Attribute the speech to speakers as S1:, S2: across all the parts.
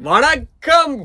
S1: வணக்கம்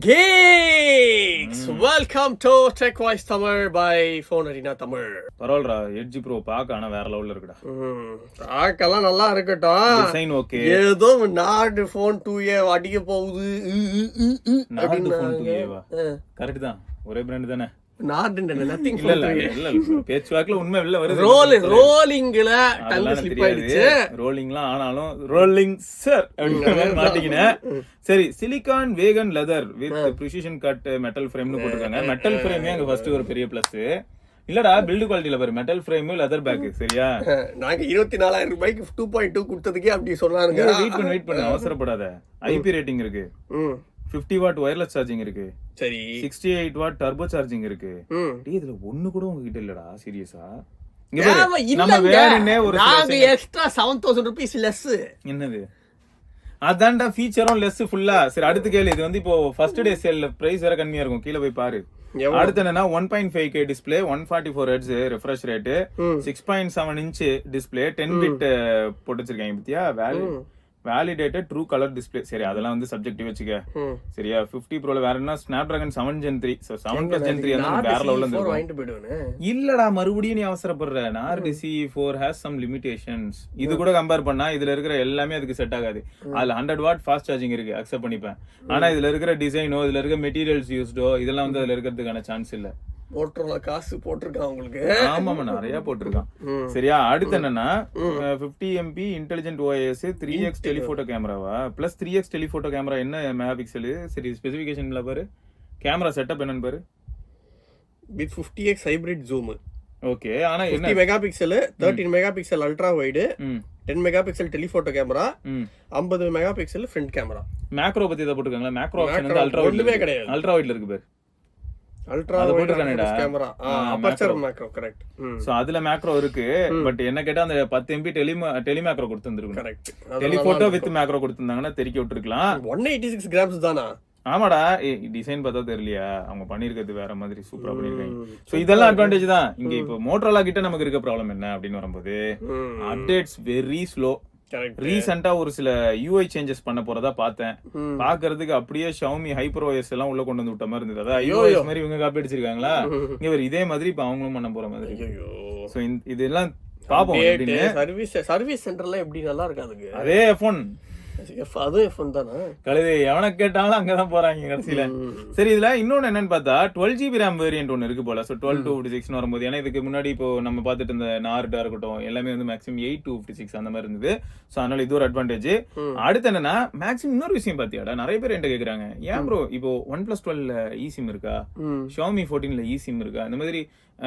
S1: geeks welcome to tech voice Tamil by phone arena Tamil
S2: பரவாயில்லடா edge bro பார்க்க ஆனா வேற லெவல்ல இருக்குடா
S1: ஆக்கெல்லாம் நல்லா இருக்கட்டும்
S2: டிசைன் ஓகே
S1: ஏதோ நாடு ஃபோன் டூ ஏ அடிக்க போகுது உ, உ, உ, உ
S2: நார்டு ஃபோன் டூ
S1: அப்படின்னாங்க.
S2: ஏவா
S1: ஆ.
S2: கரெக்ட் தான் ஒரே பிராண்ட் தானே
S1: நார்டு நத்திங்
S2: இல்ல இல்ல இல்ல இல்ல பேச்சுவாக்குல உண்மை வெளில வருது
S1: ரோல் ரோலிங்ல டங்கு
S2: அதெல்லாம் எனக்கு
S1: ஸ்லிப் ஆயிடுச்சு
S2: தெரியாது ரோலிங்லாம் ஆனாலும் ரோலிங் சார் மாட்டிக்கினேன் சரி silicone vegan leather with precision cut metal ஃப்ரேம்னு போட்டிருக்காங்க மெட்டல் ஃப்ரேமே அங்க ஃபர்ஸ்ட் ஒரு பெரிய பிளஸ் இல்லடா பில்டு குவாலிட்டில பாரு மெட்டல் ஃப்ரேம் லெதர் பேக் சரியா
S1: நாங்க இருபத்தி நாலாயிரம் ரூபாய்க்கு டூ பாயிண்ட் டூ கொடுத்ததுக்கே அப்படி சொன்னாருங்க
S2: வெயிட் பண்ணு வெயிட் பண்ணு அவசரப்படாத ஐபி ரேட்டிங் இருக்கு
S1: ம்,
S2: 50 வாட் ஒயர்லெஸ் சார்ஜிங் இருக்கு
S1: சரி
S2: 68 எயிட் வாட் டர்போ சார்ஜிங் இருக்கு
S1: ம்
S2: டேய் இதுல ஒண்ணு கூட உங்ககிட்ட இல்லடா சீரியஸா இங்க பாரு,
S1: ஏமா,
S2: நம்ம
S1: இல்லங்க.
S2: வேணும்னே ஒரு சில
S1: நாங்க
S2: விஷயங்கள்-
S1: extra seven thousand rupees less
S2: என்னது அதான்டா ஃபீச்சரும் லெஸ் ஃபுல்லா சரி அடுத்து கேளு இது வந்து இப்போ ஃபர்ஸ்ட் டே சேல்ல பிரைஸ் வேற கம்மியா இருக்கும் கீழ போய் பாரு
S1: எவ்வளவு?
S2: அடுத்து என்னன்னா one point five K display one forty four hertz refresh rate six point seven inch display ten bit போட்டு வச்சிருக்காங்க பத்தியா வேலி வேலிடேட்டட் ட்ரூ கலர் டிஸ்பிளே சரி அதெல்லாம் வந்து சப்ஜெக்டிவ் வச்சுக்க
S1: ம்.
S2: சரியா 50 ப்ரோல வேற என்ன Snapdragon seven gen three so seven plus gen three அந்த வேற லெவல்ல இருந்து
S1: வாங்கிட்டு போயிடுவேனே
S2: இல்லடா மறுபடியும் நீ அவசரப்படுற Nord C four has some limitations இது கூட கம்பேர் பண்ணா இதுல இருக்கிற எல்லாமே அதுக்கு செட் ஆகாது அதுல ஹண்ட்ரட் வாட் ஃபாஸ்ட் சார்ஜிங் இருக்கு அக்செப்ட் பண்ணிப்பேன் ஆனா இதுல இருக்கிற டிசைனோ இதுல இருக்கிற மெட்டீரியல்ஸ் யூஸ்டோ இதெல்லாம் வந்து அதுல இருக்கிறதுக்கான சான்ஸ் இல்ல
S1: போட்டுருல காசு போட்டிருக்கான் உங்களுக்கு
S2: ஆமாமா நிறைய போட்டிருக்கான் சரியா அடுத்து என்னன்னா fifty MP intelligent OS three X telephoto கேமராவா plus three X telephoto camera என்ன மெகா பிக்சல் சரி ஸ்பெசிபிகேஷன்ல பாரு கேமரா செட்டப் என்னன்னு பாரு
S1: with fifty X hybrid zoom
S2: okay ஆனா என்ன
S1: fifty megapixel thirteen megapixel ultra wide
S2: ம்
S1: ten megapixel telephoto camera
S2: ம்
S1: ஐம்பது megapixel front camera
S2: macro பத்தி இதை போட்டுருக்காங்களா மேக்ரோ ஆப்ஷன்
S1: Macro
S2: வந்து அல்ட்ரா
S1: ஒண்ணுமே
S2: வைட்ல
S1: கிடையாது.
S2: அல்ட்ரா வைட்ல இருக்கு பேர்
S1: அல்ட்ரா
S2: அது
S1: வைடு
S2: போட்டிருக்கானேடா.
S1: கேமரா
S2: ஆ,
S1: aperture
S2: macro.
S1: Macro correct
S2: so அதுல மேக்ரோ இருக்கு பட் என்ன கேட்டா அந்த பத்து எம்பி டெலி டெலி மேக்ரோ கொடுத்துருந்துருக்கணும்
S1: கரெக்ட்
S2: டெலிபோட்டோ வித் மேக்ரோ கொடுத்திருந்தாங்கன்னா தெறிக்க விட்டுருக்கலாம்
S1: ஒன் எயிட்டி சிக்ஸ் கிராம்ஸ் தானா
S2: ஆமாடா டிசைன் பார்த்தா தெரியலையா அவங்க பண்ணிருக்கிறது வேற மாதிரி சூப்பரா பண்ணிருக்காங்க சோ இதெல்லாம் அட்வான்டேஜ் தான் இங்க இப்போ மோட்டரோலா கிட்ட நமக்கு இருக்க ப்ராப்ளம் என்ன அப்படின்னு வரும்போது அப்டேட்ஸ் வெரி ஸ்லோ
S1: கரெக்ட்
S2: ரீசெண்டா ஒரு சில யூஐ சேஞ்சஸ் பண்ண போறதா பார்த்தேன்
S1: ம்.
S2: பாக்குறதுக்கு அப்படியே ஷவுமி ஹைப்பர் ஓஎஸ் எல்லாம் உள்ள கொண்டு வந்து விட்ட மாதிரி இருந்தது அதான் யூஐஎஸ் மாதிரி இவங்க காப்பி அடிச்சிருக்காங்களா இங்க ஒரு இதே மாதிரி இப்ப அவங்களும் பண்ண போற மாதிரி
S1: ஐயோ
S2: சோ இதெல்லாம் பாப்போம் எப்படின்னு
S1: சர்வீஸ் சர்வீஸ் சென்டர்ல எப்படி நல்லா இருக்காதுங்க
S2: அதே போன்
S1: எஃப் அதுவும் எஃப் தானே
S2: கழுதை எவனை கேட்டாலும் அங்கதான் போறாங்க கடைசியில சரி இதுல இன்னொன்னு என்னன்னு பார்த்தா டுவெல் ஜிபி ரேம் வேரியன்ட் ஒன்னு இருக்கு போல so twelve two fifty six வரும்போது ஏன்னா இதுக்கு முன்னாடி இப்போ நம்ம பார்த்துட்டு இருந்த நார்டா இருக்கட்டும் எல்லாமே வந்து maximum eight two fifty six அந்த மாதிரி இருந்தது சோ அதனால இது ஒரு அட்வான்டேஜ் அடுத்து என்னன்னா மேக்ஸிமம் இன்னொரு விஷயம் பாத்தியாடா நிறைய பேர் என்கிட்ட கேக்குறாங்க ஏன் ப்ரோ இப்போ ஒன் பிளஸ் டுவெல்ல இ சிம் இருக்கா
S1: ம்.
S2: ஷாமி ஃபோர்டீன்ல இ சிம் இருக்கா இந்த மாதிரி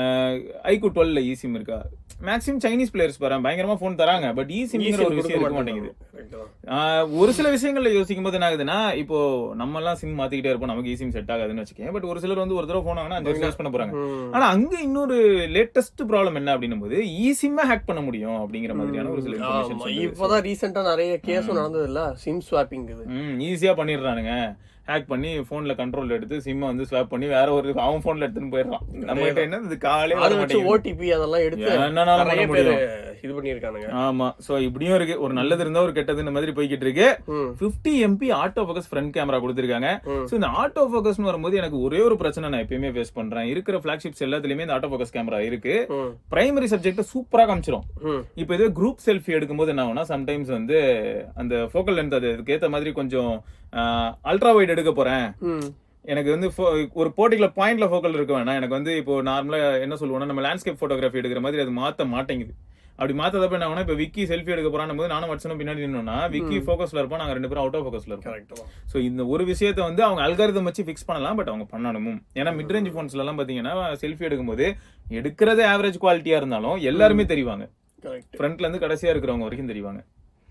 S2: ஐக்கு டுவெல்ல இ சிம் இருக்கா மேக்ஸிமம் சைனீஸ் பிளேயர்ஸ் பாரு பயங்கரமா போன் தராங்க பட் இ சிம்ங்கிற ஒரு விஷயம் இருக்க மாட்டேங்குது
S1: Correct தான்.
S2: ஆஹ் ஒரு சில விஷயங்கள்ல யோசிக்கும் போது என்ன ஆகுதுன்னா இப்போ நம்ம எல்லாம் சிம் மாத்திக்கிட்டே இருப்போம் நமக்கு சிம் செட் ஆகாதுன்னு வச்சுக்கேன் பட் ஒரு சிலர் வந்து ஒரு தடவை போன் வாங்கினா அஞ்சு வருஷம் யூஸ் பண்ண போறாங்க
S1: ம்.
S2: ஆனா அங்க இன்னொரு லேட்டஸ்ட் ப்ராப்ளம் என்ன அப்படின்னும் போது ஈஸிமா ஹேக் பண்ண முடியும் அப்படிங்கிற மாதிரியான ஒரு சில
S1: ஆமா
S2: இன்ஃபர்மேஷன்
S1: இப்பதான் ரீசெண்டா நிறைய கேஸும் நடந்தது இல்ல சிம் ஸ்வாப்பிங் இது
S2: ஈஸியா பண்ணிடுறானுங்க ஹேக் பண்ணி போன்ல கண்ட்ரோல் எடுத்து சிம்ம வந்து ஸ்வாப் பண்ணி வேற ஒரு அவன் போன்ல எடுத்துன்னு போயிடுறான் நம்ம கிட்ட என்ன இது காலே வர
S1: அதை வச்சு
S2: மாட்டேங்குது
S1: ஓடிபி அதெல்லாம் எடுத்து
S2: என்னன்னாலும்
S1: நிறைய
S2: பண்ண
S1: பேர்
S2: முடியும்.
S1: இது பண்ணிருக்கானுங்க
S2: ஆமா சோ இப்படியும் இருக்கு ஒரு நல்லது இருந்தா ஒரு கெட்டது இந்த மாதிரி போய்கிட்டு இருக்கு
S1: ம்.
S2: 50 MP autofocus front camera கொடுத்திருக்காங்க
S1: ம்.
S2: சோ இந்த ஆட்டோ ஃபோக்கஸ்னு வரும்போது எனக்கு ஒரே ஒரு பிரச்சனை நான் எப்பயுமே ஃபேஸ் பண்றேன் இருக்கிற ஃபிளாக்ஷிப்ஸ் எல்லாத்துலயுமே இந்த ஆட்டோ ஃபோக்கஸ் கேமரா இருக்கு
S1: ம்.
S2: பிரைமரி சப்ஜெக்ட் சூப்பரா காமிச்சிரும்
S1: ம்.
S2: இப்போ இதே குரூப் செல்ஃபி எடுக்கும்போது என்ன ஆகும்னா சம்டைம்ஸ் வந்து அந்த ஃபோக்கல் லென்த் அது அதுக்கு ஏத்த மாதிரி கொஞ்சம் அல்ட்ரா வைட் எடுக்க போறேன்
S1: ம்.
S2: எனக்கு வந்து pho- ஒரு பர்டிகுலர் பாயிண்ட்ல ஃபோக்கல் இருக்க வேணாம் எனக்கு வந்து இப்போ நார்மலா என்ன சொல்லுவோம்னா நம்ம லேண்ட்ஸ்கேப் போட்டோகிராஃபி எடுக்கிற மாதிரி அது மாத்த மாட்டேங்குது அப்படி மாத்ததப்ப என்ன ஆகும்னா இப்போ விக்கி செல்ஃபி எடுக்க போறான் போது நானும் வட்சனும் பின்னாடி நின்னோம்னா விக்கி ஃபோக்கஸ்ல இருப்போம் நாங்க ரெண்டு பேரும் அவுட் ஆஃப் ஃபோக்கஸ்ல இருப்போம்
S1: Correct தான்.
S2: சோ இந்த ஒரு விஷயத்தை வந்து அவங்க அல்காரிதம் வச்சு ஃபிக்ஸ் பண்ணலாம் பட் அவங்க பண்ணணும் ஏன்னா மிட் ரேஞ்ச் போன்ஸ்ல எல்லாம் பாத்தீங்கன்னா செல்ஃபி எடுக்கும்போது எடுக்கிறது ஆவரேஜ் குவாலிட்டியா இருந்தாலும் எல்லாருமே தெரிவாங்க
S1: Correct.
S2: ஃப்ரண்ட்ல இருந்து கடைசியா இருக்கிறவங்க வரைக்கும் தெரிவாங்க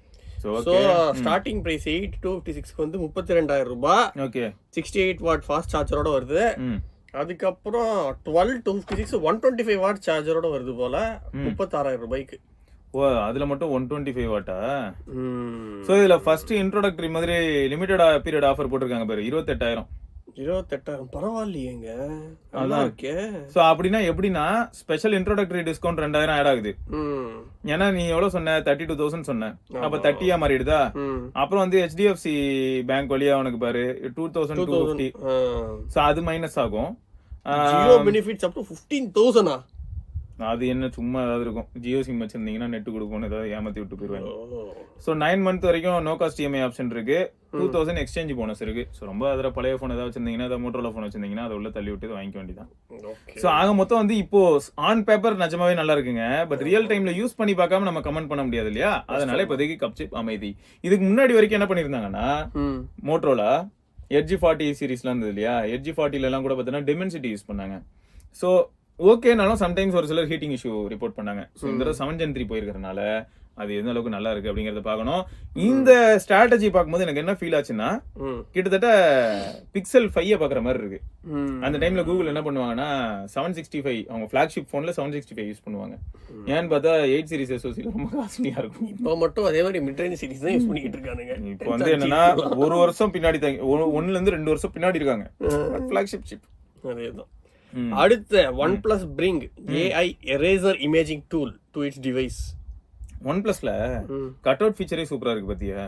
S2: so
S1: So, starting price 8 to 56 க்கு வந்து 32000 ரூபாய்
S2: ஓகே
S1: 68 வாட் ஃபாஸ்ட் சார்ஜரோட வருது
S2: ம்
S1: அதுக்கப்புறம் 12 to 56 125 வாட் சார்ஜரோட வருது போல 36000 ரூபாய்க்கு
S2: ஓ அதுல மட்டும் ஒன் டுவெண்ட்டி ஃபைவ் வாட்டா
S1: ம்.
S2: சோ இதுல ஃபர்ஸ்ட் இன்ட்ரோடக்டரி மாதிரி லிமிடெட் பீரியட் ஆஃபர் போட்டிருக்காங்க பாரு இருபத்தெட்டாயிரம்
S1: இருபத்தெட்டாயிரம் பரவாயில்லையேங்க நல்லா இருக்கே
S2: சோ அப்படின்னா எப்படின்னா ஸ்பெஷல் இன்ட்ரோடக்டரி டிஸ்கவுண்ட் ரெண்டாயிரம் ஆட் ஆகுது
S1: ம்
S2: ஏன்னா நீ எவ்வளவு சொன்ன தேர்ட்டி டூ தௌசண்ட் சொன்ன அப்ப தேர்ட்டியா மாறிடுதா
S1: ம்
S2: அப்புறம் வந்து ஹெச்டிஎஃப்சி பேங்க் வழியா உனக்கு பாரு two thousand two fifty so அது மைனஸ் ஆகும் ஆ,
S1: Jio benefits up to fifteen தௌசண்டா
S2: அது என்ன சும்மா ஏதாவது இருக்கும் ஜியோ சிம் வச்சிருந்தீங்கன்னா நெட் கொடுக்கணும் ஏதாவது ஏமாத்தி விட்டு போயிருவாங்க ஸோ நைன் மந்த் வரைக்கும் நோ காஸ்ட் இஎம்ஐ ஆப்ஷன் இருக்கு டூ தௌசண்ட் எக்ஸ்சேஞ்ச் போனஸ் இருக்கு ஸோ ரொம்ப அதில் பழைய ஃபோன் ஏதாவது வச்சிருந்தீங்கன்னா அதை மோட்டோல ஃபோன் வச்சிருந்தீங்கன்னா அதை உள்ள தள்ளி விட்டு இதை வாங்கிக்க வேண்டியதான்
S1: ஓகே
S2: ஸோ ஆக மொத்தம் வந்து இப்போ ஆன் பேப்பர் நிஜமாவே நல்லா இருக்குங்க பட் ரியல் டைம்ல யூஸ் பண்ணி பார்க்காம நம்ம கமெண்ட் பண்ண முடியாது இல்லையா அதனால இப்போதைக்கு கப்சிப் அமைதி இதுக்கு முன்னாடி வரைக்கும் என்ன பண்ணிருந்தாங்கன்னா
S1: ம்
S2: மோட்ரோலா எட்ஜி ஃபார்ட்டி சீரிஸ்லாம் இருந்தது இல்லையா எட்ஜி ஃபார்ட்டில எல்லாம் கூட பார்த்தீங்கன்னா டெமென்சிட்டி யூஸ் பண்ணாங்க ஸோ ஓகேனாலும் சம்டைம்ஸ் ஒரு சிலர் ஹீட்டிங் இஷ்யூ ரிப்போர்ட் பண்ணாங்க ஸோ இந்த தடவை செவன் ஜென் த்ரீ போயிருக்கிறதுனால அது எந்த அளவுக்கு நல்லா இருக்கு அப்படிங்கறத பார்க்கணும் இந்த ஸ்ட்ராட்டஜி பார்க்கும்போது எனக்கு என்ன ஃபீல் ஆச்சுன்னா
S1: ம்
S2: கிட்டத்தட்ட பிக்சல் ஃபைவ் பாக்குற மாதிரி இருக்கு
S1: ம்
S2: அந்த டைம்ல கூகுள் என்ன பண்ணுவாங்கன்னா செவன் சிக்ஸ்டி ஃபைவ் அவங்க ஃபிளாக்ஷிப் ஃபோன்ல செவன் சிக்ஸ்டி ஃபைவ் யூஸ் பண்ணுவாங்க ஏன்னு பார்த்தா எயிட் சீரிஸ் எஸ்ஓசியில் ரொம்ப காஸ்ட்லியா இருக்கும்
S1: இப்போ மட்டும் அதே மாதிரி மிட் ரேஞ்ச் சீரிஸ் தான் யூஸ் பண்ணிக்கிட்டு இருக்கானுங்க
S2: இப்போ வந்து என்னன்னா ஒரு வருஷம் பின்னாடி தாங்க ஒ- ஒண்ணுல இருந்து ரெண்டு வருஷம் பின்னாடி இருக்காங்க ஃபிளாக்ஷிப் சிப்
S1: அதேதான்
S2: ம்.
S1: அடுத்த one plus bring AI eraser imaging tool to its device
S2: one பிளஸ்ல கட் அவுட் ஃபீச்சரே சூப்பரா இருக்கு பாத்தியா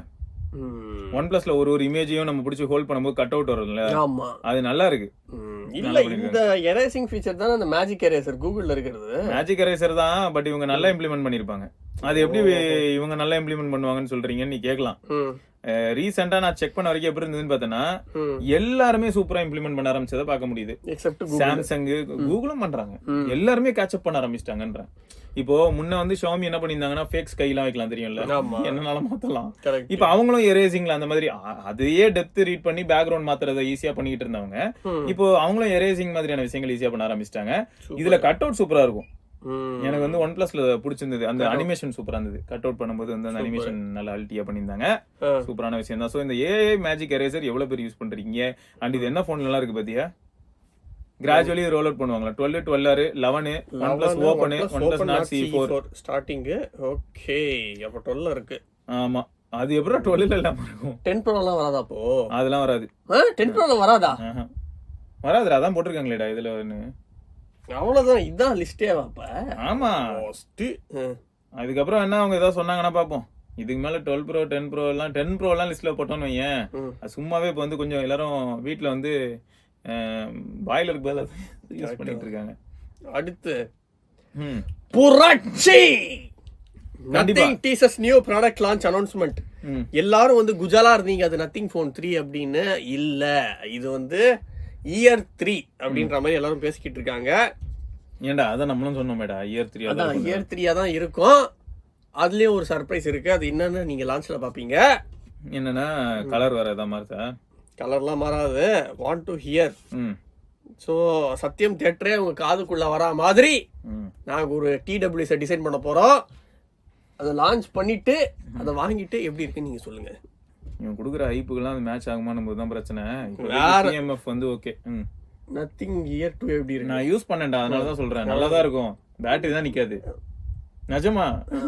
S2: ஒன் பிளஸ்ல ஒரு ஒரு இமேஜையும் நம்ம பிடிச்சி ஹோல்ட் பண்ணும்போது கட் அவுட் வரும்ல
S1: ஆமா
S2: அது நல்லா இருக்கு
S1: ம், இல்ல இந்த எரேசிங் ஃபீச்சர் தானே அந்த மேஜிக் எரேசர் கூகுள்ல இருக்கிறது
S2: மேஜிக் எரேசர் தான் பட் இவங்க நல்லா இம்ப்ளிமெண்ட் பண்ணிருப்பாங்க அது எப்படி இவங்க நல்லா இம்ப்ளிமெண்ட் பண்ணுவாங்கன்னு சொல்றீங்கன்னு நீ கேட்கலாம்
S1: ம்,
S2: ரீசெண்டா நான் செக் பண்ண வரைக்கும் எப்படி இருந்ததுன்னு பார்த்தேன்னா
S1: ம்.
S2: எல்லாருமே சூப்பரா இம்ப்ளிமெண்ட் பண்ண ஆரம்பிச்சதை பார்க்க முடியுது
S1: எக்ஸப்ட்
S2: சாம்சங் கூகுளும் பண்றாங்க எல்லாருமே கேட்சப் பண்ண ஆரம்பிச்சிட்டாங்கன்றேன் இப்போ முன்ன வந்து ஷாமி என்ன பண்ணியிருந்தாங்கன்னா ஃபேக் ஸ்கை எல்லாம் வைக்கலாம் தெரியும்ல
S1: ஆமா.
S2: என்னனாலும் மாத்தலாம்
S1: கரெக்ட்
S2: இப்ப அவங்களும் எரேசிங்ல அந்த மாதிரி அ- அதையே டெப்த் ரீட் பண்ணி பேக்ரவுண்ட் மாத்துறத ஈஸியா பண்ணிட்டு இருந்தவங்க
S1: ம்.
S2: இப்போ அவங்களும் எரேசிங் மாதிரியான விஷயங்கள் ஈஸியா பண்ண ஆரம்பிச்சிட்டாங்க இதுல கட் அவுட் சூப்பரா இருக்கும் எனக்கு வந்து ஒன் பிளஸ்ல பிடிச்சிருந்தது அந்த அனிமேஷன் சூப்பரா இருந்தது கட் அவுட் பண்ணும்போது வந்து அந்த அனிமேஷன் நல்லா அல்ட்டியா பண்ணியிருந்தாங்க சூப்பரான விஷயம் தான் சோ இந்த ஏஐ மேஜிக் எரேசர் எவ்வளவு பேர் யூஸ் பண்றீங்க அண்ட் இது என்ன போன் நல்லா இருக்கு பாத்தியா கிராஜுவலி ரோல் அவுட் பண்ணுவாங்களா டுவெல் டுவெல் ஆறு லெவனு ஒன் பிளஸ் ஓப்பனு one plus Nord C four
S1: starting okay அப்ப 12 இருக்கு
S2: ஆமா அது எப்படி டுவெல்ல இல்லாம இருக்கும்
S1: 10 ப்ரோலாம் வராதா அப்போ
S2: அதெல்லாம் வராது
S1: 10 ப்ரோல வராதா
S2: ஆஹா. வராதுடா அதான் போட்டிருக்காங்களேடா இதுல ஒண்ணு
S1: அவ்வளவுதான் இதான் லிஸ்டே அப்ப
S2: ஆமா
S1: ஃபர்ஸ்ட்
S2: அதுக்கப்புறம் என்ன அவங்க ஏதாவது சொன்னாங்கன்னா பாப்போம் இதுக்கு மேல டுவெல் ப்ரோ டென் ப்ரோ எல்லாம் டென் ப்ரோ எல்லாம் லிஸ்ட்ல போட்டோம்னு வையேன்
S1: ம்.
S2: அது சும்மாவே இப்ப வந்து கொஞ்சம் எல்லாரும் வீட்ல வந்து பாய்லருக்கு பதிலா யூஸ் பண்ணிட்டு இருக்காங்க
S1: அடுத்து
S2: ம்.
S1: புரட்சி
S2: கண்டிப்பா.
S1: Nothing teases new product launch announcement
S2: ம்.
S1: எல்லாரும் வந்து குஜாலா இருந்தீங்க அது நத்திங் ஃபோன் த்ரீ அப்படின்னு இல்ல இது வந்து இயர் த்ரீ அப்படின்ற மாதிரி எல்லாரும் பேசிக்கிட்டு இருக்காங்க
S2: ஏன்டா அதான் நம்மளும் சொன்னோமேடா இயர் த்ரீ
S1: அதான் இயர் த்ரீயா தான் இருக்கும் அதுலயும் ஒரு சர்ப்ரைஸ் இருக்கு அது என்னன்னு நீங்க லான்ச்ல பாப்பீங்க
S2: என்னன்னா கலர் வேற ஏதாவது மாறுதா
S1: கலர்லாம் மாறாது வாண்ட் டு ஹியர்
S2: ம்
S1: ஸோ சத்தியம் தேட்டரே உங்க காதுக்குள்ள வரா மாதிரி
S2: ம்
S1: நாங்க ஒரு டிடபிள்யூஸை டிசைன் பண்ண போறோம் அதை லான்ச் பண்ணிட்டு அதை வாங்கிட்டு எப்படி இருக்குன்னு நீங்க சொல்லுங்க
S2: இவன் கொடுக்குற ஹைப்புக்கெல்லாம் அது மேட்ச் ஆகுமான்னு போது தான் பிரச்சனை
S1: வேற-
S2: சிஎம்எஃப் வந்து ஓகே ம்
S1: நத்திங் இயர் டூ எப்படி இருக்கு
S2: நான் யூஸ் பண்ணேன்டா அதனால தான் சொல்றேன் நல்லா தான் இருக்கும் பேட்டரி தான் நிக்காது நிஜமா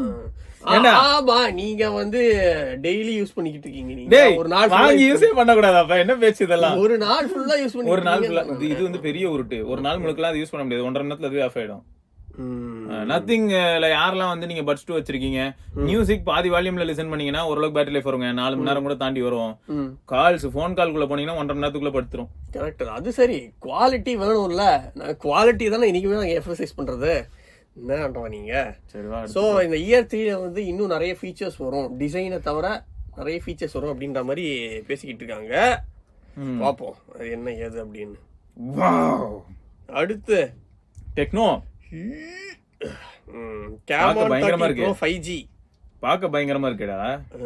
S1: ஆ, ஆமா நீங்க வந்து டெய்லி யூஸ் பண்ணிக்கிட்டு இருக்கீங்க நீங்க
S2: டேய்
S1: ஒரு நாள்
S2: வாங்கி
S1: full-ஆ
S2: யூஸே பண்ண கூடாதாப்பா என்ன பேச்சு இதெல்லாம்
S1: ஒரு நாள் ஃபுல்லா யூஸ் பண்ணி
S2: ஒரு நாள் full-ஆ- இது இது வந்து பெரிய உருட்டு ஒரு நாள் முழுக்கலாம் அது யூஸ் பண்ண முடியாது ஒன்றரை மணி நேரத்துல அதுவே ஆஃப் ஆயிடும் நத்திங் யாரெல்லாம் வந்து நீங்க பட்ஸ் டூ வச்சிருக்கீங்க மியூசிக் பாதி வால்யூம்ல லிசன் பண்ணீங்கன்னா ஓரளவுக்கு பேட்டரி லைஃப் வருங்க நாலு மணி நேரம் கூட தாண்டி வரும் கால்ஸ் ஃபோன் கால்குள்ள போனீங்கன்னா ஒன்றரை மணி நேரத்துக்குள்ள படுத்துரும்
S1: கரெக்ட் அது சரி குவாலிட்டி வேணும்ல நான் குவாலிட்டி தானே இன்னைக்குமே நாங்க எக்ஸசைஸ் பண்றது என்ன பண்றோம் நீங்க
S2: சரி வா
S1: சோ இந்த இயர் த்ரீல வந்து இன்னும் நிறைய ஃபீச்சர்ஸ் வரும் டிசைனை தவிர நிறைய ஃபீச்சர்ஸ் வரும் அப்படின்ற மாதிரி பேசிக்கிட்டு இருக்காங்க
S2: ம்.
S1: பார்ப்போம் அது என்ன ஏது அப்படின்னு
S2: வாவ்
S1: அடுத்து
S2: டெக்னோ
S1: கேமரா
S2: பயங்கரமா இருக்கு.
S1: ஃபைவ் ஜி
S2: பார்க்க பயங்கரமா இருக்குடா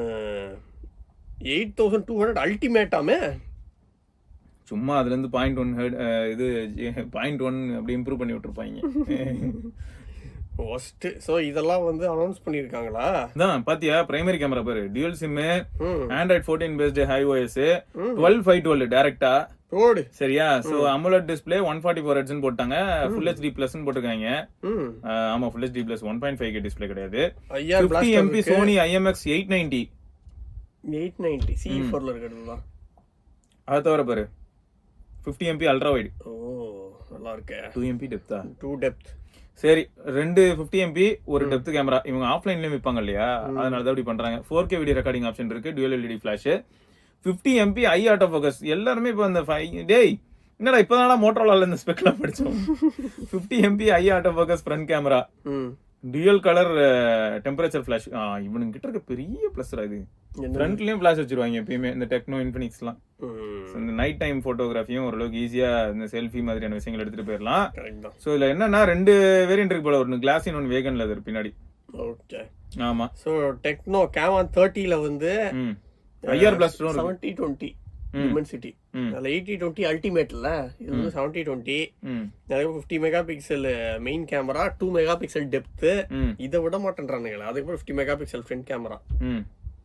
S1: எயிட் தௌசண்ட் டூ ஹண்ட்ரட் அல்டிமேட்டாமே
S2: சும்மா அதுல இருந்து பாயிண்ட் ஒன் இது பாயிண்ட் ஒன் அப்படி இம்ப்ரூவ் பண்ணி விட்டுருப்பாங்க
S1: ஃபர்ஸ்ட் ஸோ இதெல்லாம் வந்து அனௌன்ஸ் பண்ணியிருக்காங்களா
S2: அதான் பாத்தியா பிரைமரி கேமரா பாரு டியூல் சிம்
S1: ம்
S2: Android fourteen based HiOS twelve five twelve டேரக்டா
S1: ரோடு
S2: சரியா so AMOLED display one forty four ஹெட்ஸ்னு போட்டாங்க ஃபுல் ஹெச்டி பிளஸ் போட்டிருக்காங்க
S1: ம்
S2: அஹ் ஆமா full HD plus one point five K display கிடையாது
S1: IR
S2: fifty MP Sony IMX eight ninety
S1: eight ninety C ஃபோர்ல இருக்கிறது தான்
S2: அதை தவிர பாரு ஃபிஃப்டி எம்பி அல்ட்ரா வைடு
S1: ஓ நல்லா இருக்கே
S2: டூ எம்பி டெப்தா
S1: டூ டெப்த்
S2: சரி ரெண்டு ஃபிஃப்டி எம்பி ஒரு டெப்த் கேமரா இவங்க ஆஃப்லைன்லயும் விற்பாங்க இல்லையா அதனால தான் இப்படி பண்றாங்க four K video recording option இருக்கு dual LED flash fifty MP eye autofocus எல்லாருமே இப்போ அந்த ஃபை டேய் என்னடா இப்போதான் மோட்டரோலால இந்த ஸ்பெக்லாம் படிச்சோம் fifty MP eye autofocus front camera
S1: ம்
S2: டியூயல் கலர் டெம்பரேச்சர் ஃபிளாஷ் இவனுங்க கிட்ட இருக்க பெரிய ப்ளஸ்ரா இது
S1: என்ன
S2: ஃப்ரண்ட்லயும் ஃபிளாஷ் வச்சிருவாங்க எப்பயுமே இந்த டெக்னோ இன்ஃபினிக்ஸ்லாம்
S1: ம்
S2: இந்த நைட் டைம் போட்டோகிராஃபியும் ஓரளவுக்கு ஈஸியா இந்த செல்ஃபி மாதிரியான விஷயங்கள் எடுத்துட்டு போயிடலாம்
S1: கரெக்ட் தான்
S2: ஸோ இதுல என்னன்னா ரெண்டு வேரியன்ட் இருக்கு போல ஒன்று கிளாஸ் இன்னொன்று வேகன் லெதர் பின்னாடி
S1: ஓகே
S2: ஆமா
S1: ஸோ டெக்னோ கேமான் தேர்ட்டியில் வந்து
S2: ம் ஐஆர் பிளாஸ்டரும் இருக்கு
S1: செவன்டி டுவெண்ட்டி
S2: ம்.
S1: டிமென்சிட்டி
S2: ம்.
S1: அதில் எயிட்டி டுவெண்ட்டி அல்டிமேட்ல இது வந்து செவன்டி டுவெண்ட்டி
S2: ம்
S1: நிறைய fifty megapixel main camera two megapixel depth
S2: ம்
S1: இதை விட மாட்டேன்றானுங்களே அதுக்கப்புறம் fifty megapixel front camera
S2: ம்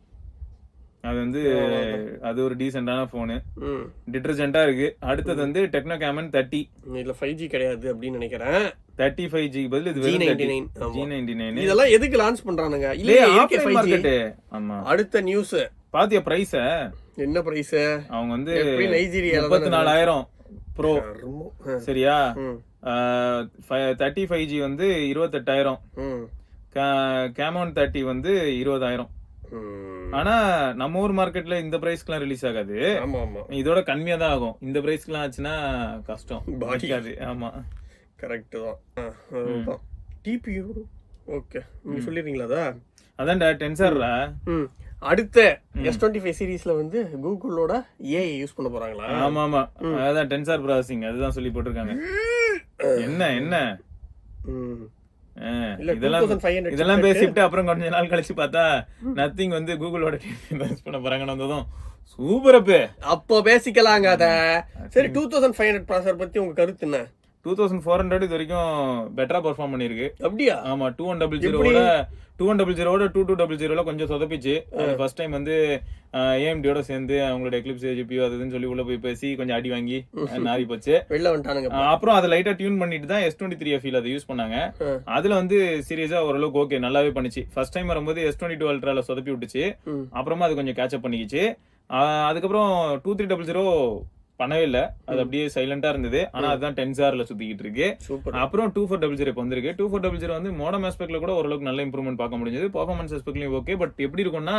S2: அது வந்து அது ஒரு டீசென்டான ஃபோனு
S1: ம்
S2: டிட்டர்ஜென்ட்டா இருக்கு அடுத்தது வந்து டெக்னோ கேமன் தேர்ட்டி
S1: இதில் ஃபைவ் ஜி கிடையாது அப்படின்னு நினைக்கிறேன்
S2: தேர்ட்டி ஃபைவ் ஜி பதில் இது
S1: ஜி
S2: வெறும்
S1: ninety nine
S2: G ninety nine
S1: இதெல்லாம் எதுக்கு லான்ச் பண்றானுங்க
S2: இல்லையே
S1: இல்லையே
S2: ஆஃப்லைன்
S1: ஃபைவ் ஜி
S2: மார்க்கெட்டு ஆமா
S1: அடுத்த நியூஸ்
S2: பாத்தியா பிரைஸ
S1: என்ன பிரைஸ்
S2: அவங்க வந்து
S1: எப்படி நைஜீரியால
S2: முப்பத்தி நாலாயிரம் ப்ரோ
S1: ம்
S2: சரியா
S1: ம்
S2: தேர்ட்டி ஃபைவ் ஜி வந்து இருபத்தெட்டாயிரம்
S1: ம்
S2: கேமோன் தேர்ட்டி வந்து இருபதாயிரம்
S1: ம்.
S2: ஆனா நம்ம ஊர் மார்க்கெட்ல இந்த பிரைஸ்க்குலாம் ரிலீஸ் ஆகாது
S1: ஆமா ஆமா
S2: இதோட கம்மியா தான் ஆகும் இந்த பிரைஸ்க்குலாம் ஆச்சுன்னா கஷ்டம்
S1: பாடி.
S2: இருக்காது ஆமா
S1: கரெக்ட் தான் ஆ, அதுதான் டிபியூ ஓகே நீங்க சொல்லிடுறீங்களா அதா
S2: அதான்டா டென்சர்ல
S1: ம் அடுத்த எஸ் டுவெண்ட்டி ஃபைவ் சீரீஸ்ல வந்து கூகுளோட ஏஐ யூஸ் பண்ண போறாங்களா
S2: ஆமா ஆமா அதான் டென்சார் ப்ராசஸிங் அதுதான் சொல்லி போட்டிருக்காங்க என்ன என்ன
S1: ம்
S2: ஆ,
S1: இல்ல
S2: இதெல்லாம்
S1: 2500
S2: இதெல்லாம் பேசிட்டு அப்புறம் கொஞ்ச நாள் கழிச்சு பார்த்தா நத்திங் வந்து கூகுளோட யூஸ் பண்ண போறாங்கன்னு வந்ததும் சூப்பர் அப்பே
S1: அப்போ பேசிக்கலாங்க அத சரி டூ தௌசண்ட் ஃபைவ் ஹண்ட்ரட் ப்ராசர் பத்தி உங்க கருத்து என்ன
S2: டூ தௌசண்ட் ஃபோர் ஹண்ட்ரட் இது வரைக்கும் பெட்டரா பெர்ஃபார்ம் பண்ணிருக்கு
S1: அப்படியா
S2: ஆமா டூ ஒன் டபுள் ஜீரோட டூ ஒன் டபுள் ஜீரோட டூ டூ டபுள் ஜீரோல கொஞ்சம் சொதப்பிச்சு ஃபர்ஸ்ட் டைம் வந்து ஏஎம்டியோட சேர்ந்து அவங்களோட எக்லிப்ஸ் ஜிபியோ அது இதுன்னு சொல்லி உள்ள போய் பேசி கொஞ்சம் அடி வாங்கி அஹ், நாரி போச்சு
S1: வெளில வந்துட்டானுங்க
S2: அஹ், அப்புறம் அதை லைட்டா டியூன் பண்ணிட்டு தான் எஸ் டுவெண்ட்டி த்ரீ எஃப்ல அதை யூஸ் பண்ணாங்க
S1: ம்.
S2: அதுல வந்து சீரியஸா ஓரளவுக்கு ஓகே நல்லாவே பண்ணுச்சு ஃபர்ஸ்ட் டைம் வரும்போது எஸ் டுவெண்ட்டி டூ அல்ட்ரால சொதப்பி விட்டுச்சு
S1: ம்.
S2: அப்புறமா அது கொஞ்சம் கேட்சப் பண்ணிக்கிச்சு அஹ், அதுக்கப்புறம் டூ த்ரீ டபுள் ஜீரோ பண்ணவே இல்ல அது அப்படியே சைலண்டா இருந்தது ஆனா அதுதான் டென்சார்ல சுத்திக்கிட்டு இருக்கு
S1: சூப்பர்
S2: அப்புறம் டூ ஃபோர் டபுள் ஜீரோ இப்போ வந்திருக்கு டூ ஃபோர் டபுள் ஜீரோ வந்து மோடம் ஆஸ்பெக்ட்ல கூட ஓரளவுக்கு நல்ல இம்ப்ரூவ்மெண்ட் பார்க்க முடிஞ்சது பர்ஃபார்மன்ஸ் ஆஸ்பெக்ட்லயும் ஓகே பட் எப்படி இருக்கும்னா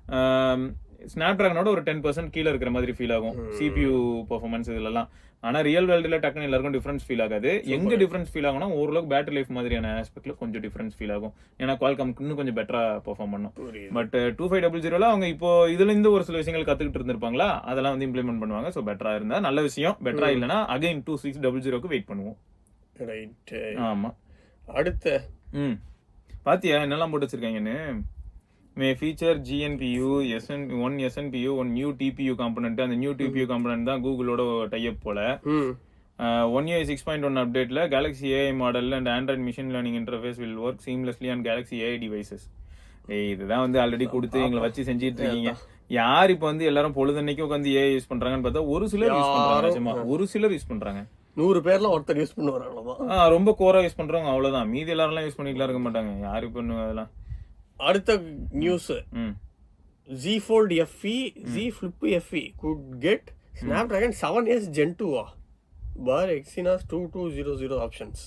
S2: ஸ்னாப் டிராகனோட ஒரு டென் பர்சன்ட் கீழே இருக்கிற மாதிரி ஃபீல் ஆகும் சிபியூ பர்ஃபார்மன்ஸ் இதுலலாம் ஆனா ரியல் வேர்ல்டுல டக்குனு எல்லாருக்கும் டிஃபரன்ஸ் ஃபீல் ஆகாது எங்க டிஃபரன்ஸ் ஃபீல் ஆகும்னா ஓரளவுக்கு பேட்டரி லைஃப் மாதிரியான ஆஸ்பெக்ட்ல கொஞ்சம் டிஃபரன்ஸ் ஃபீல் ஆகும் ஏன்னா குவால்காம் இன்னும் கொஞ்சம் பெட்டரா பெர்ஃபார்ம் பண்ணும்
S1: புரியுது
S2: பட் டூ ஃபைவ் டபுள் ஜீரோல அவங்க இப்போ இதுல இருந்து ஒரு சில விஷயங்கள் கத்துக்கிட்டு இருந்திருப்பாங்களா அதெல்லாம் வந்து இம்ப்ளிமெண்ட் பண்ணுவாங்க ஸோ பெட்டரா இருந்தா நல்ல விஷயம் பெட்டரா இல்லைன்னா அகைன் டூ சிக்ஸ் டபுள் ஜீரோக்கு வெயிட் பண்ணுவோம்
S1: ரைட்
S2: ஆமா
S1: அடுத்த
S2: ம் பாத்தியா என்னெல்லாம் போட்டு வச்சிருக்காங்கன்னு மே feature GNPU SN one SNPU one new DPU component அந்த நியூ டிபியூ காம்பனண்ட் தான் கூகுளோட டைப் போல
S1: ம்
S2: one A six point one அப்டேட்ல Galaxy AI model and Android machine learning interface will work seamlessly on Galaxy AI devices ஏய் இதுதான் வந்து already கொடுத்து எங்களை வச்சு செஞ்சிட்டு இருக்கீங்க யார் இப்போ வந்து எல்லாரும் பொழுதன்னைக்கு உட்காந்து ஏஐ யூஸ் பண்றாங்கன்னு பார்த்தா ஒரு சிலர் யூஸ் பண்றாங்க நிஜமா. ஒரு சிலர் யூஸ் பண்றாங்க
S1: நூறு பேர்ல ஒருத்தர் யூஸ் பண்ணுவார் அவ்வளவுதான்
S2: ஆ, ரொம்ப கோரா யூஸ் பண்றவங்க அவ்வளவுதான் மீதி எல்லாரும் யூஸ் பண்ணிட்டுலாம் இருக்க மாட்டாங்க யாரு பண்ணுவா அதெல்லாம்
S1: அடுத்த நியூஸ்
S2: ம்
S1: Z Fold FE Z Flip FE could get Snapdragon seven S gen டூவா பார் Exynos two two zero zero options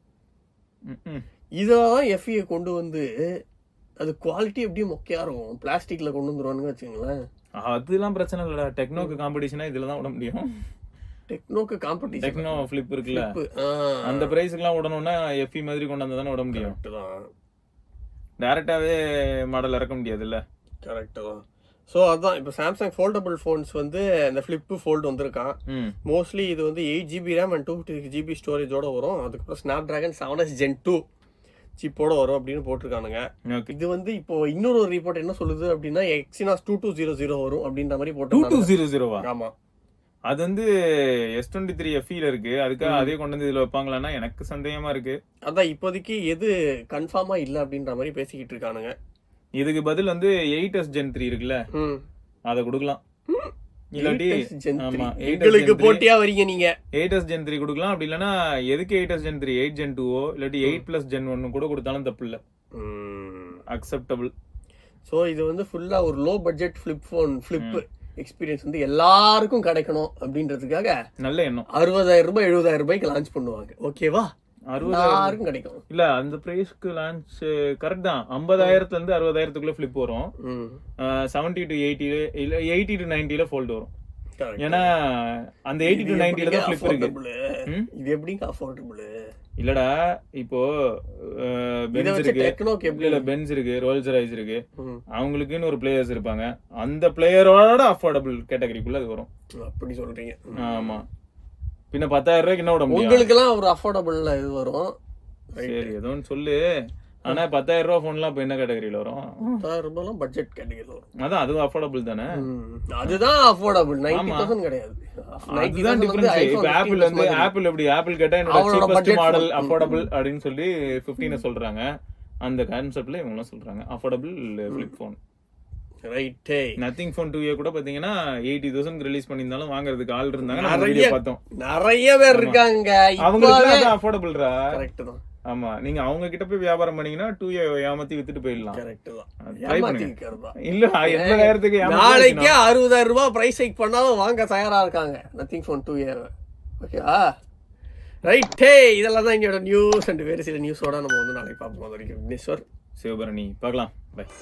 S2: ம், ம்.
S1: இதெல்லாம் எஃப்இ கொண்டு வந்து அது குவாலிட்டி எப்படியும் மொக்கையா இருக்கும் பிளாஸ்டிக்ல கொண்டு வந்துருவானுங்க வச்சுங்களேன்
S2: அதெல்லாம் பிரச்சனை இல்லடா டெக்னோக்கு காம்படிஷனா இதுல தான் விட முடியும்
S1: டெக்னோக்கு காம்படிஷன்
S2: டெக்னோ ஃபிளிப் இருக்குல்ல அந்த பிரைஸ்க்குலாம் விடணும்னா எஃப்இ மாதிரி கொண்டு வந்தா தானே விட முடியும்
S1: தான்
S2: டைரக்டாவே மாடல் இறக்க முடியாதுல்ல
S1: கரெக்ட் தான் ஸோ அதான் இப்போ சாம்சங் ஃபோல்டபுள் ஃபோன்ஸ் வந்து இந்த ஃப்ளிப்பு ஃபோல்டு வந்திருக்கான்
S2: ம்
S1: மோஸ்ட்லி இது வந்து eight GB RAM and two fifty GB ஸ்டோரேஜோட வரும் அதுக்கப்புறம் Snapdragon seven S gen two சிப்போட வரும் அப்படின்னு போட்டிருக்கானுங்க
S2: ஓகே
S1: இது வந்து இப்போ இன்னொரு ஒரு ரிப்போர்ட் என்ன சொல்லுது அப்படின்னா Exynos two two zero zero வரும் அப்படின்ற மாதிரி
S2: டூ டூ
S1: போட்டு
S2: ஜீரோ ஜீரோவா
S1: ஆமா
S2: அது வந்து எஸ் டுவெண்ட்டி த்ரீ எஃப்இல இருக்கு அதுக்காக அதே கொண்டு வந்து இதுல வைப்பாங்களான்னா எனக்கு சந்தேகமா இருக்கு
S1: அதான் இப்போதைக்கு எது கன்ஃபார்மா இல்ல அப்படின்ற மாதிரி பேசிக்கிட்டு இருக்கானுங்க
S2: இதுக்கு பதில் வந்து எயிட் எஸ் ஜென் த்ரீ இருக்குல்ல
S1: ம்
S2: அதை கொடுக்கலாம் இல்லாட்டி
S1: 8S Gen 3.
S2: ஆமா
S1: எங்களுக்கு போட்டியா வரீங்க நீங்க
S2: எயிட் எஸ் ஜென் த்ரீ கொடுக்கலாம் அப்படி இல்லைன்னா எதுக்கு eight S gen three eight gen டூவோ இல்லாட்டி எயிட் பிளஸ் ஜென் ஒன்னு கூட கொடுத்தாலும் தப்பு இல்ல அக்செப்டபிள்
S1: ஸோ இது வந்து ஃபுல்லா ஒரு low budget flip phone flip experience வந்து எல்லாருக்கும் கிடைக்கணும் அப்படின்றதுக்காக
S2: நல்ல எண்ணம்
S1: அறுபதாயிரம் ரூபாய் எழுபதாயிரம் ரூபாய்க்கு லான்ச் பண்ணுவாங்க ஓகேவா
S2: அறுபது
S1: எல்லாருக்கும் கிடைக்கும்
S2: இல்ல அந்த பிரைஸ்க்கு லான்ச் கரெக்ட் தான் ஐம்பதாயிரத்துல இருந்து அறுபதாயிரத்துக்குள்ள ஃபிளிப் வரும்
S1: ம்
S2: செவன்டி டு எயிட்டி இல்ல எயிட்டி டு நைன்டில ஃபோல்டு வரும்
S1: correct.
S2: ஏன்னா அந்த எயிட்டி டு நைன்டில தான் ஃபிளிப் இருக்கு
S1: affordable?
S2: ம்?
S1: இது எப்படிங்க அஃபோர்டபுள்
S2: இல்லடா இப்போ
S1: இதை
S2: பென்ஸ்
S1: வச்சு
S2: இருக்கு
S1: டெக்னோக்கு
S2: இல்ல
S1: எப்படி
S2: இல்ல பென்ஸ் இருக்கு ரோல்ஸ் ராய்ஸ் இருக்கு
S1: ம்,
S2: அவங்களுக்குன்னு ஒரு பிளேயர்ஸ் இருப்பாங்க அந்த பிளேயரோட அஃபோர்டபுள் கேட்டகரிக்குள்ள அது வரும்
S1: அப்படி சொல்றீங்க
S2: ஆமா பின்ன பத்தாயிரம் ரூபாய்க்கு என்ன விட முடியும்
S1: உங்களுக்கெல்லாம் ஒரு அஃபோர்டபுள்ல இது வரும்
S2: சரி ஏதோ ஒன்று சொல்லு ஆனா பத்தாயிரம் ரூபா போன்லாம் இப்ப என்ன கேட்டகரியில வரும்
S1: பத்தாயிரம் ரூபாய்லாம் பட்ஜெட் கேட்டகரியில் வரும்
S2: அதான் அதுவும் அஃபோர்டபுள் தானே
S1: ம், அதுதான் அஃபோர்டபுள் நைன்டி தௌசண்ட் கிடையாது நைன்டி
S2: அதுதான் டிஃபரன்ஸ் இப்ப ஆப்பிள் வந்து
S1: தௌசண்ட்
S2: ஆப்பிள் எப்படி ஆப்பிள் கேட்டா என்னோட
S1: அவங்களோட
S2: cheapest
S1: budget
S2: model
S1: phone.
S2: Affordable அப்படின்னு சொல்லி 15 சொல்றாங்க அந்த கான்செப்ட்ல இவங்க எல்லாம் சொல்றாங்க அஃபோர்டபுள் ஃபிளிப் ஃபோன்
S1: ரைட்டே
S2: நத்திங் ஃபோன் டூ கூட பாத்தீங்கன்னா எயிட்டி தௌசண்ட் ரிலீஸ் பண்ணியிருந்தாலும் வாங்குறதுக்கு ஆள் இருந்தாங்க நம்ம
S1: நிறைய
S2: வீடியோ பார்த்தோம்
S1: நிறைய பேர் இருக்காங்க
S2: அவங்களுக்கு அஃபோர்டபுள்ரா
S1: கரெக்ட் தான்
S2: ஆமா நீங்க அவங்க கிட்ட போய் வியாபாரம் பண்ணீங்கன்னா டூ ஏமாத்தி வித்துட்டு போயிடலாம்
S1: கரெக்ட் தான்
S2: try
S1: ஏமாத்தி
S2: பண்ணுங்க.
S1: விக்கிறது தான்.
S2: இல்ல எண்பதாயிரத்துக்கு ஏமாத்தி
S1: நாளைக்கே அறுபதாயிரம் ரூபாய் பிரைஸ் ஹைக் பண்ணாலும் வாங்க தயாரா இருக்காங்க நத்திங் ஃபோன் டூ ஏ ஓகேவா ரைட்டே இதெல்லாம் தான் என்னோட நியூஸ் அண்ட் வேறு சில நியூஸோட நம்ம வந்து நாளைக்கு பார்ப்போம் அது வரைக்கும் விக்னேஸ்வர்
S2: சிவபரணி பார்க்கலாம் பை